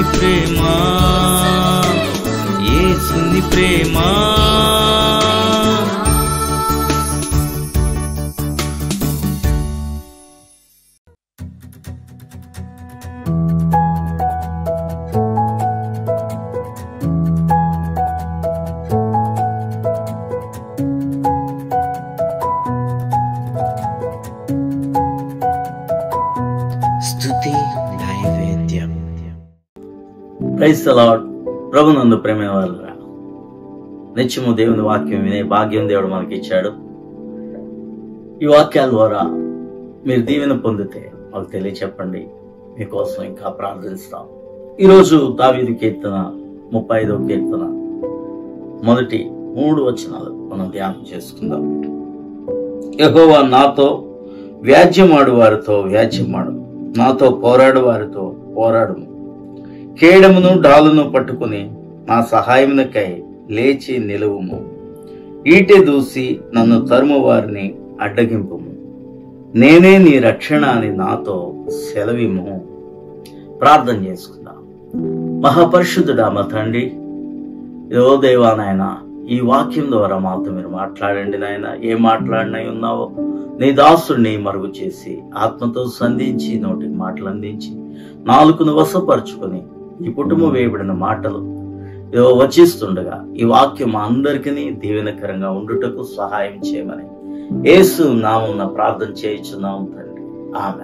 ప్రేమ యేసుని ప్రేమ స్తుతి నైవేద్యం ప్రైస్ లార్డ్ ప్రభునందు ప్రేమ వాళ్ళరా నిత్యము దేవుని వాక్యం వినే భాగ్యం దేవుడు మనకి ఇచ్చాడు ఈ వాక్యాల ద్వారా మీరు దీవెన పొందితే మాకు తెలియచెప్పండి మీకోసం ఇంకా ప్రార్థిస్తాం ఈరోజు దావీదు కీర్తన ముప్పై ఐదవ కీర్తన మొదటి మూడు వచనాలు మనం ధ్యానం చేసుకుందాం యెహోవా నాతో వ్యాజ్యమాడు వారితో వ్యాజ్యమాడు నాతో పోరాడు వారితో పోరాడుము కేడమును డాలును పట్టుకుని నా సహాయమునకై లేచి నిలువుము ఈటె దూసి నన్ను తరుము వారిని అడ్డగింపుము నేనే నీ రక్షణ అని నాతో సెలవిము ప్రార్థన చేసుకుందాం మహాపరిశుద్ధుడా మా తండ్రి ఓ దేవా నాయన ఈ వాక్యం ద్వారా మాతో మీరు మాట్లాడండి నాయన ఏ మాట్లాడినై ఉన్నావో నీ దాసుడిని మరుగు చేసి ఆత్మతో సంధించి నోటికి మాటలు అందించి నాలుగును వశపరుచుకొని ఈ కుటుంబం వేయబడిన మాటలు ఏదో వచ్చిస్తుండగా ఈ వాక్యం అందరికీ దీవెనకరంగా ఉండుటకు సహాయం చేయమని యేసు నామం ప్రార్థన చేయించున్నాం తండ్రి ఆమె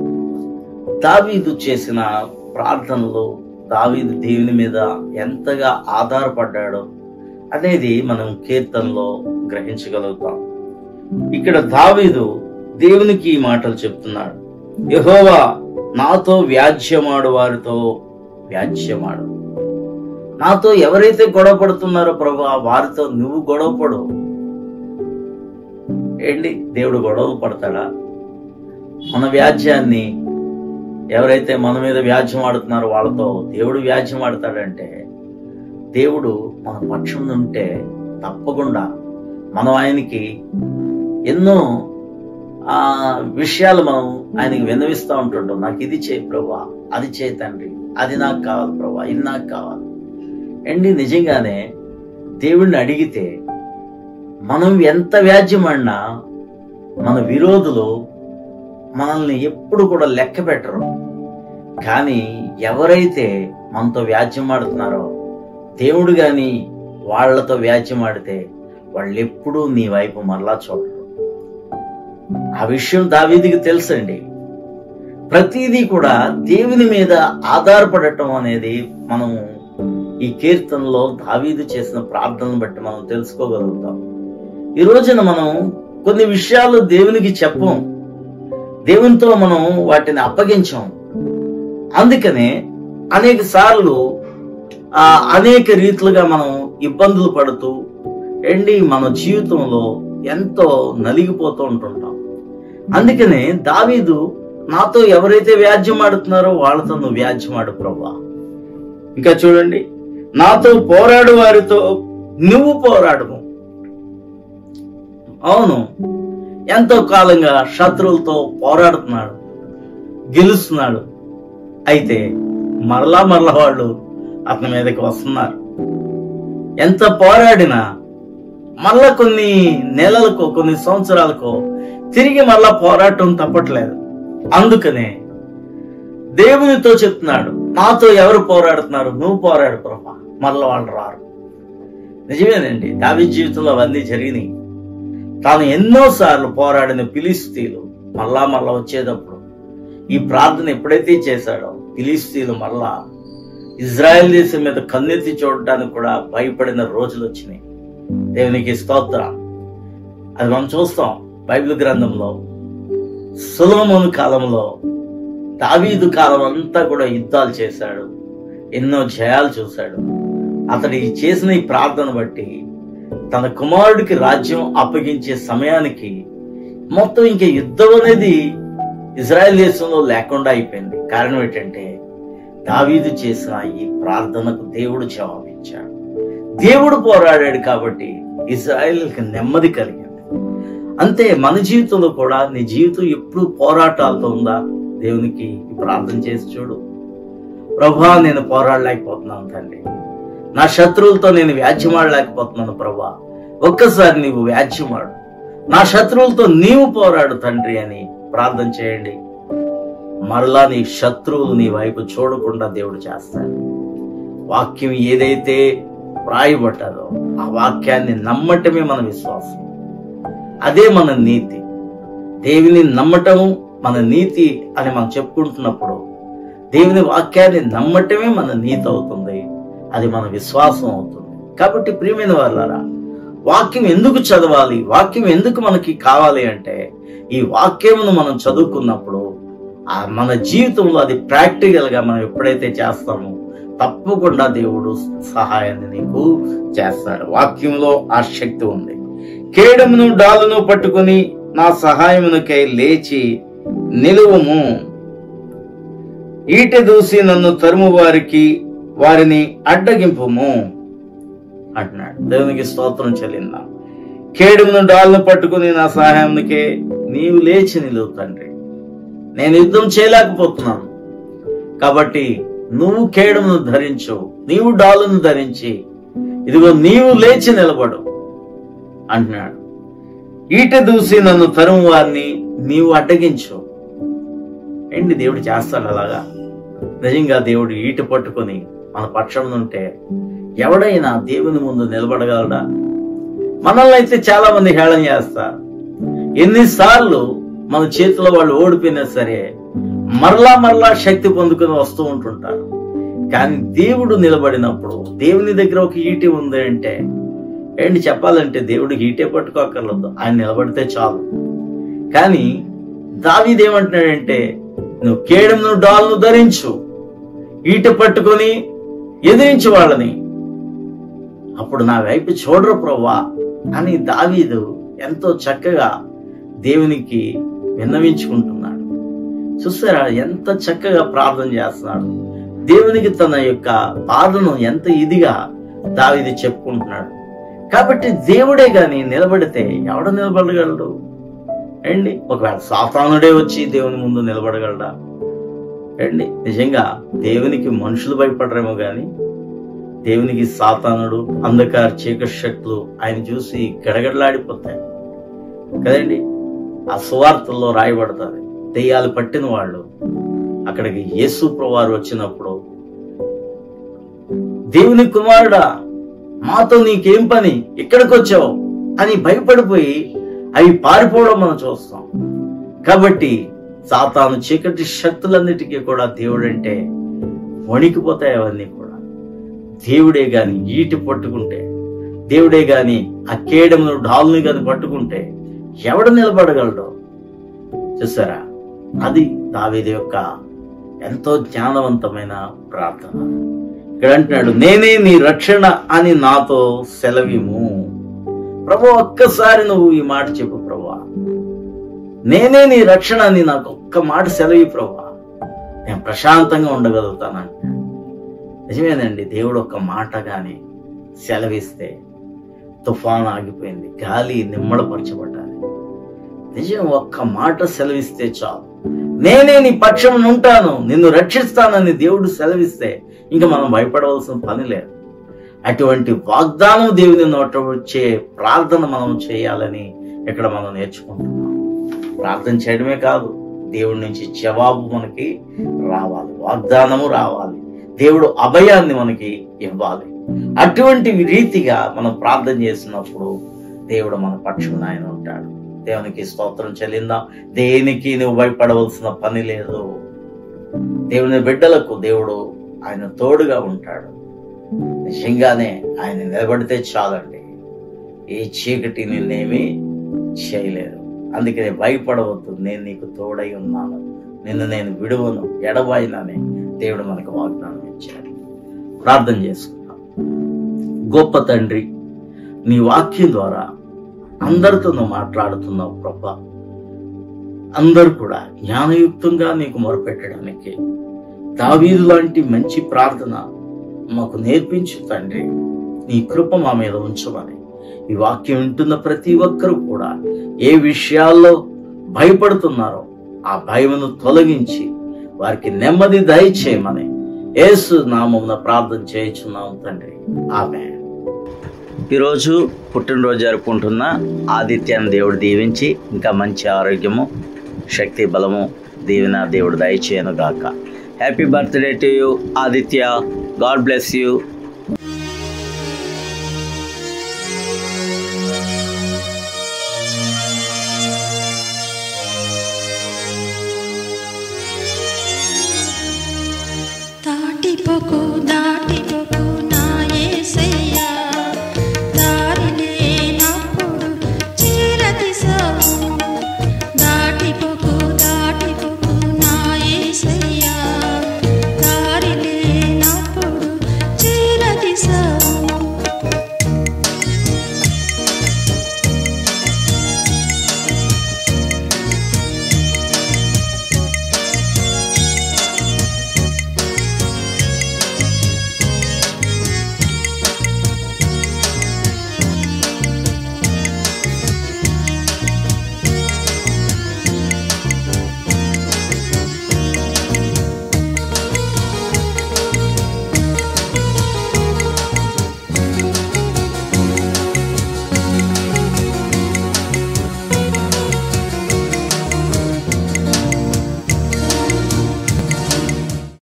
దావీదు చేసిన ప్రార్థనలో దావీదు దేవుని మీద ఎంతగా ఆధారపడ్డాడో అనేది మనం కీర్తనలో గ్రహించగలుగుతాం ఇక్కడ దావీదు దేవునికి ఈ మాటలు చెప్తున్నాడు యెహోవా నాతో వ్యాజ్యమాడు వారితో వ్యాజ్యమాడు నాతో ఎవరైతే గొడవ పడుతున్నారో ప్రభా వారితో నువ్వు గొడవ పడు ఏంటి దేవుడు గొడవ పడతాడా మన వ్యాజ్యాన్ని ఎవరైతే మన మీద వ్యాజ్యం ఆడుతున్నారో వాళ్ళతో దేవుడు వ్యాజ్యం ఆడతాడంటే దేవుడు మన పక్షం ఉంటే తప్పకుండా మనం ఆయనకి ఎన్నో ఆ విషయాలు మనం ఆయనకి విన్నవిస్తూ ఉంటుంటాం నాకు ఇది చేయి ప్రభా అది చేయి తండ్రి అది నాకు కావాలి ప్రభా ఇది నాకు కావాలి అండి నిజంగానే దేవుణ్ణి అడిగితే మనం ఎంత వ్యాజ్యం ఆడినా మన విరోధులు మనల్ని ఎప్పుడు కూడా లెక్క పెట్టరు కానీ ఎవరైతే మనతో వ్యాజ్యం ఆడుతున్నారో దేవుడు గాని వాళ్లతో వ్యాజ్యం ఆడితే వాళ్ళు ఎప్పుడూ నీ వైపు మరలా చూడరు ఆ విషయం దావీదికి తెలుసండి ప్రతిదీ కూడా దేవుని మీద ఆధారపడటం అనేది మనము ఈ కీర్తనలో దావీదు చేసిన ప్రార్థనను బట్టి మనం తెలుసుకోగలుగుతాం ఈ రోజున మనం కొన్ని విషయాలు దేవునికి చెప్పం దేవునితో మనం వాటిని అప్పగించాం అందుకనే అనేక సార్లు ఆ అనేక రీతులుగా మనం ఇబ్బందులు పడుతూ ఎండి మన జీవితంలో ఎంతో నలిగిపోతూ ఉంటుంటాం అందుకనే దావీదు నాతో ఎవరైతే వ్యాజ్యం ఆడుతున్నారో వాళ్ళతో నువ్వు వ్యాజ్యం ఆడు ప్రభా ఇంకా చూడండి నాతో పోరాడు వారితో నువ్వు పోరాడము అవును ఎంతో కాలంగా శత్రువులతో పోరాడుతున్నాడు గెలుస్తున్నాడు అయితే మరలా మరలా వాళ్ళు అతని మీదకి వస్తున్నారు ఎంత పోరాడినా మళ్ళా కొన్ని నెలలకో కొన్ని సంవత్సరాలకో తిరిగి మళ్ళా పోరాటం తప్పట్లేదు అందుకనే దేవునితో చెప్తున్నాడు నాతో ఎవరు పోరాడుతున్నారు నువ్వు పోరాడు ప్రభా మరలా వాళ్ళు రారు నిజమేనండి దావి జీవితంలో అవన్నీ జరిగినాయి తాను ఎన్నో సార్లు పోరాడిన ఫిలిస్తీన్లు మళ్ళా మళ్ళా వచ్చేటప్పుడు ఈ ప్రార్థన ఎప్పుడైతే చేశాడో ఫిలిస్తీన్లు మళ్ళా ఇజ్రాయెల్ దేశం మీద కన్నెత్తి చూడటానికి కూడా భయపడిన రోజులు వచ్చినాయి దేవునికి స్తోత్రం అది మనం చూస్తాం బైబిల్ గ్రంథంలో సులోమోను కాలంలో దావీదు కాలం అంతా కూడా యుద్ధాలు చేశాడు ఎన్నో జయాలు చూశాడు అతడి చేసిన ఈ ప్రార్థన బట్టి తన కుమారుడికి రాజ్యం అప్పగించే సమయానికి మొత్తం ఇంకా యుద్ధం అనేది ఇజ్రాయెల్ దేశంలో లేకుండా అయిపోయింది కారణం ఏంటంటే దావీదు చేసిన ఈ ప్రార్థనకు దేవుడు జవాబిచ్చాడు దేవుడు పోరాడాడు కాబట్టి ఇజ్రాయెల్కి నెమ్మది కలిగింది అంతే మన జీవితంలో కూడా నీ జీవితం ఎప్పుడు పోరాటాలతో ఉందా దేవునికి ఈ ప్రార్థన చేసి చూడు ప్రభా నేను పోరాడలేకపోతున్నాను తండ్రి నా శత్రువులతో నేను వ్యాజ్యమాడలేకపోతున్నాను ప్రభా ఒక్కసారి నీవు వ్యాజ్యమాడు నా శత్రువులతో నీవు పోరాడు తండ్రి అని ప్రార్థన చేయండి మరలా నీ శత్రువులు నీ వైపు చూడకుండా దేవుడు చేస్తాడు వాక్యం ఏదైతే వ్రాయబడ్డదో ఆ వాక్యాన్ని నమ్మటమే మన విశ్వాసం అదే మన నీతి దేవుని నమ్మటము మన నీతి అని మనం చెప్పుకుంటున్నప్పుడు దేవుని వాక్యాన్ని నమ్మటమే మన నీతి అవుతుంది అది మన విశ్వాసం అవుతుంది కాబట్టి ప్రియమైన వాళ్ళరా వాక్యం ఎందుకు చదవాలి వాక్యం ఎందుకు మనకి కావాలి అంటే ఈ వాక్యమును మనం చదువుకున్నప్పుడు ఆ మన జీవితంలో అది ప్రాక్టికల్ గా మనం ఎప్పుడైతే చేస్తామో తప్పకుండా దేవుడు సహాయాన్ని నీకు చేస్తాడు వాక్యంలో ఆ శక్తి ఉంది కేడమును డాలును పట్టుకుని నా సహాయమునకై లేచి నిలువము ఈట దూసి నన్ను తరుము వారికి వారిని అడ్డగింపుము అంటున్నాడు దేవునికి స్తోత్రం చెల్లిందా కేడుమును డాల్ను పట్టుకుని నా సహాయానికే నీవు లేచి నిలువు తండ్రి నేను యుద్ధం చేయలేకపోతున్నాను కాబట్టి నువ్వు కేడుమును ధరించు నీవు డాలును ధరించి ఇదిగో నీవు లేచి నిలబడు అంటున్నాడు ఈట దూసి నన్ను తరుము వారిని నీవు అడ్డగించు ఏంటి దేవుడు చేస్తాడు అలాగా నిజంగా దేవుడు ఈట పట్టుకొని మన పక్షం ఉంటే ఎవడైనా దేవుని ముందు నిలబడగలడా మనల్ని అయితే చాలా మంది హేళన చేస్తారు ఎన్నిసార్లు మన చేతిలో వాళ్ళు ఓడిపోయినా సరే మరలా మరలా శక్తి పొందుకొని వస్తూ ఉంటుంటారు కానీ దేవుడు నిలబడినప్పుడు దేవుని దగ్గర ఒక ఈటి ఉంది అంటే ఏంటి చెప్పాలంటే దేవుడికి ఈటే పట్టుకోకర్లేదు ఆయన నిలబడితే చాలు కానీ దావీదేమంటున్నాడంటే నువ్వు కేడమును డాల్ను ధరించు ఈట పట్టుకొని ఎదిరించు వాళ్ళని అప్పుడు నా వైపు చూడరు ప్రవ్వా అని దావీదు ఎంతో చక్కగా దేవునికి విన్నవించుకుంటున్నాడు చూస్తారా ఎంత చక్కగా ప్రార్థన చేస్తున్నాడు దేవునికి తన యొక్క బాధను ఎంత ఇదిగా దావీదు చెప్పుకుంటున్నాడు కాబట్టి దేవుడే గాని నిలబడితే ఎవడు నిలబడగలడు ఏండి ఒకవేళ సాతానుడే వచ్చి దేవుని ముందు నిలబడగలడా ఏండి నిజంగా దేవునికి మనుషులు భయపడరేమో గాని దేవునికి సాతానుడు అంధకార చీకటి శక్తులు ఆయన చూసి గడగడలాడిపోతాయి కదండి ఆ సువార్తల్లో రాయబడతారు దెయ్యాలు పట్టిన వాళ్ళు అక్కడికి యేసు ప్రభువారు వచ్చినప్పుడు దేవుని కుమారుడా మాతో నీకేం పని ఇక్కడికి వచ్చావు అని భయపడిపోయి అవి పారిపోవడం మనం చూస్తాం కాబట్టి సాతాను చీకటి శక్తులన్నిటికీ కూడా దేవుడంటే వణికిపోతాయి అవన్నీ కూడా దేవుడే గాని ఈటి పట్టుకుంటే దేవుడే గాని ఆ కేడమును డాల్ని గాని పట్టుకుంటే ఎవడు నిలబడగలడు చూసారా అది దావీది యొక్క ఎంతో జ్ఞానవంతమైన ప్రార్థన ఇక్కడ అంటున్నాడు నేనే నీ రక్షణ అని నాతో సెలవిము ప్రభు ఒక్కసారి నువ్వు ఈ మాట చెప్పు ప్రభా నేనే నీ రక్షణ అని నాకు ఒక్క మాట సెలవి ప్రభా నేను ప్రశాంతంగా ఉండగలుగుతానంట నిజమేనండి దేవుడు ఒక్క మాట గాని సెలవిస్తే తుఫాన్ ఆగిపోయింది గాలి నిమ్మడపరచబడ్డాలి నిజం ఒక్క మాట సెలవిస్తే చాలు నేనే నీ పక్షం ఉంటాను నిన్ను రక్షిస్తానని దేవుడు సెలవిస్తే ఇంకా మనం భయపడవలసిన పని లేదు అటువంటి వాగ్దానం దేవుని నోట వచ్చే ప్రార్థన మనం చేయాలని ఇక్కడ మనం నేర్చుకుంటున్నాం ప్రార్థన చేయడమే కాదు దేవుడి నుంచి జవాబు మనకి రావాలి వాగ్దానము రావాలి దేవుడు అభయాన్ని మనకి ఇవ్వాలి అటువంటి రీతిగా మనం ప్రార్థన చేసినప్పుడు దేవుడు మన పక్షున ఆయన ఉంటాడు దేవునికి స్తోత్రం చెల్లిందాం దేనికి నువ్వు భయపడవలసిన పని లేదు దేవుని బిడ్డలకు దేవుడు ఆయన తోడుగా ఉంటాడు నిజంగానే ఆయన నిలబడితే చాలండి ఏ చీకటి నిన్నేమీ చేయలేదు అందుకనే భయపడవద్దు నేను నీకు తోడై ఉన్నాను నిన్ను నేను విడువను ఎడబాయినని దేవుడు మనకు వాగ్దానం ఇచ్చాడు ప్రార్థన చేసుకుందాం గొప్ప తండ్రి నీ వాక్యం ద్వారా అందరితో నువ్వు మాట్లాడుతున్నావు ప్రభా అందరూ కూడా జ్ఞానయుక్తంగా నీకు మొరపెట్టడానికి దావీదు లాంటి మంచి ప్రార్థన మాకు నేర్పించు తండ్రి నీ కృప మా మీద ఉంచమని ఈ వాక్యం వింటున్న ప్రతి ఒక్కరూ కూడా ఏ విషయాల్లో భయపడుతున్నారో ఆ భయమును తొలగించి వారికి నెమ్మది దయచేయమని యేసు నామమున ప్రార్థన చేయించున్నాం తండ్రి ఆమె ఈరోజు పుట్టినరోజు జరుపుకుంటున్న ఆదిత్యాన్ని దేవుడు దీవించి ఇంకా మంచి ఆరోగ్యము శక్తి బలము దీవెన దేవుడు దయచేయను గాక happy birthday to you Aditya God bless you